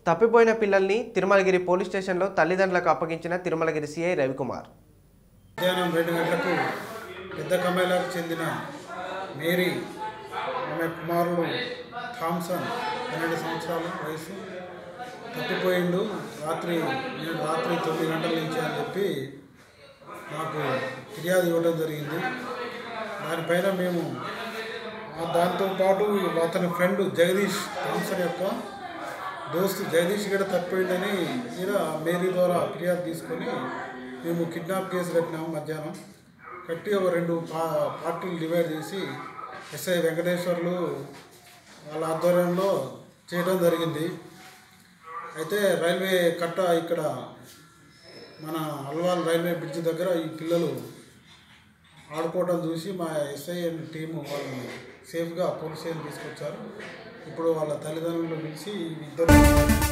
తప్పిపోయిన పిల్లల్ని తిరుమలగిరి పోలీస్ స్టేషన్లో తల్లిదండ్రులకు అప్పగించిన తిరుమలగిరి సిఐ రవికుమార్ మధ్యాహ్నం రెండు గంటలకు పెద్ద కమేలాకు చెందిన మేరీ ఆమె కుమారుడు థామ్సన్ పన్నెండు సంవత్సరాల వయసు తప్పిపోయిండు రాత్రి నేను రాత్రి తొమ్మిది గంటల నుంచి అని చెప్పి నాకు ఫిర్యాదు ఇవ్వడం జరిగింది దానిపైన మేము ఆ దాంతో పాటు అతని ఫ్రెండ్ జగదీష్ థామ్సన్ యొక్క దోస్తు జగదీష్ కూడా తప్పిపోయిందని ఈయన మేరీ ద్వారా ఫిర్యాదు తీసుకొని మేము కిడ్నాప్ కేసు కట్టినాము మధ్యాహ్నం కట్టి ఒక రెండు పా పార్టీలు డివైడ్ చేసి ఎస్ఐ వెంకటేశ్వర్లు వాళ్ళ ఆధ్వర్యంలో చేయడం జరిగింది అయితే రైల్వే కట్ట ఇక్కడ మన అల్వాల్ రైల్వే బ్రిడ్జ్ దగ్గర ఈ పిల్లలు ఆడుకోవడం చూసి మా ఎస్ఐ అండ్ టీము వాళ్ళని సేఫ్గా పోలీస్ స్టేషన్ తీసుకొచ్చారు ఇప్పుడు వాళ్ళ తల్లిదండ్రులు పిలిచి ఈ ఇద్దరు